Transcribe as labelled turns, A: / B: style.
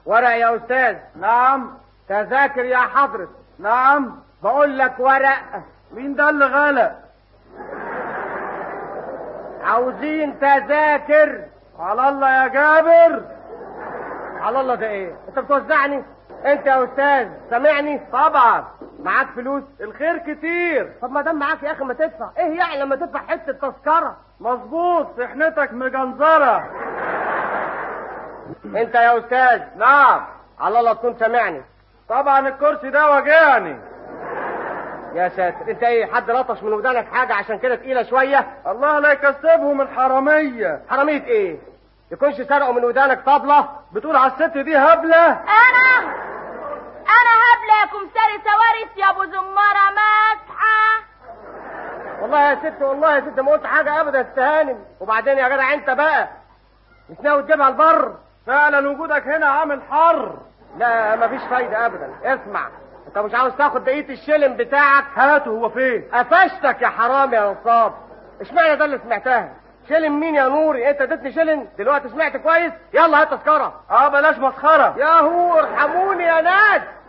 A: ورق يا استاذ
B: نعم
A: تذاكر يا حضرة
B: نعم
A: بقول لك ورق
B: مين ده اللي غلق
A: عاوزين تذاكر
B: على الله يا جابر
A: على الله ده ايه انت بتوزعني انت يا استاذ سامعني
B: طبعا
A: معاك فلوس
B: الخير كتير
A: طب ما دام معاك يا اخي ما تدفع ايه يعني لما تدفع حته تذكره
B: مظبوط صحنتك مجنزره
A: انت يا استاذ
B: نعم
A: على الله تكون سامعني
B: طبعا الكرسي ده وجعني
A: يا ساتر انت ايه حد لطش من ودانك حاجه عشان كده تقيله شويه
B: الله لا يكسبهم الحراميه
A: حراميه ايه يكونش سرقوا من ودانك طبله
B: بتقول على الست دي هبله
C: انا انا هبله يا كمساري سوارس يا ابو زماره مسحه
A: والله يا ست والله يا ست ما قلت حاجه ابدا يا ست هانم وبعدين يا جدع انت بقى مش ناوي تجيبها البر
B: فعلا وجودك هنا عامل حر
A: لا مفيش فايده ابدا اسمع انت مش عاوز تاخد بقيه الشلم بتاعك
B: هاته هو فين
A: قفشتك يا حرام يا نصاب اشمعنى ده اللي سمعتها شلم مين يا نوري انت اديتني شلن دلوقتي سمعت كويس يلا هات تذكره
B: اه بلاش مسخره
A: يا هو ارحموني يا ناس